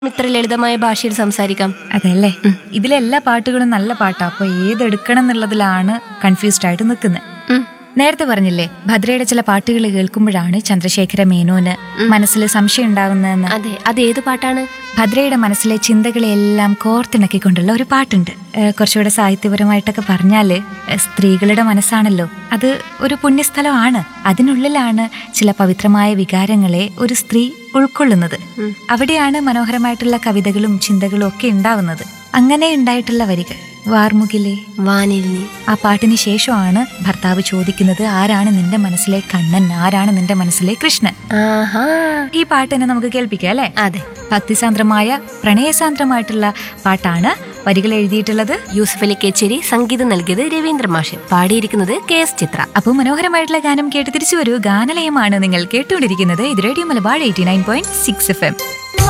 ഇത്ര ലളിതമായ ഭാഷയിൽ സംസാരിക്കാം അതല്ലേ ഇതിലെ എല്ലാ പാട്ടുകളും നല്ല പാട്ടാ അപ്പൊ ഏതെടുക്കണം എന്നുള്ളതിലാണ് കൺഫ്യൂസ്ഡ് ആയിട്ട് നിൽക്കുന്നത് ഉം. നേരത്തെ പറഞ്ഞില്ലേ ഭദ്രയുടെ ചില പാട്ടുകൾ കേൾക്കുമ്പോഴാണ് ചന്ദ്രശേഖര മേനോന് മനസ്സിൽ സംശയം ഉണ്ടാവുന്നതെന്ന് അതെ അത് ഏത് പാട്ടാണ് ഭദ്രയുടെ മനസ്സിലെ ചിന്തകളെല്ലാം കോർത്തിണക്കിക്കൊണ്ടുള്ള ഒരു പാട്ടുണ്ട് ഏഹ് കുറച്ചുകൂടെ സാഹിത്യപരമായിട്ടൊക്കെ പറഞ്ഞാല് ഏഹ് സ്ത്രീകളുടെ മനസ്സാണല്ലോ അത് ഒരു പുണ്യസ്ഥലമാണ് അതിനുള്ളിലാണ് ചില പവിത്രമായ വികാരങ്ങളെ ഒരു സ്ത്രീ ഉൾക്കൊള്ളുന്നത് അവിടെയാണ് മനോഹരമായിട്ടുള്ള കവിതകളും ചിന്തകളും ഒക്കെ ഉണ്ടാവുന്നത് അങ്ങനെ ഉണ്ടായിട്ടുള്ള വരികൾ വാർമുകിലെ വാനിൽ നീ ആ പാട്ടിന് ശേഷമാണ് ഭർത്താവ് ചോദിക്കുന്നത് ആരാണ് നിന്റെ മനസ്സിലെ കണ്ണൻ ആരാണ് നിന്റെ മനസ്സിലെ കൃഷ്ണൻ ആഹാ ഈ പാട്ട് തന്നെ നമുക്ക് കേൾപ്പിക്കാം അല്ലേ അതെ ഭക്തിസാന്ദ്രമായ പ്രണയസാന്ദ്രമായിട്ടുള്ള പാട്ടാണ് വരികൾ എഴുതിയിട്ടുള്ളത് യൂസഫ് അലി കേച്ചേരി സംഗീതം നൽകിയത് രവീന്ദ്ര മാഷ് പാടിയിരിക്കുന്നത് കെ എസ് ചിത്ര അപ്പോൾ മനോഹരമായിട്ടുള്ള ഗാനം കേട്ട് തിരിച്ചു വരൂ ഗാനലയമാണ് നിങ്ങൾ കേട്ടുകൊണ്ടിരിക്കുന്നത് ഇത് radio Malabar eighty nine point six FM M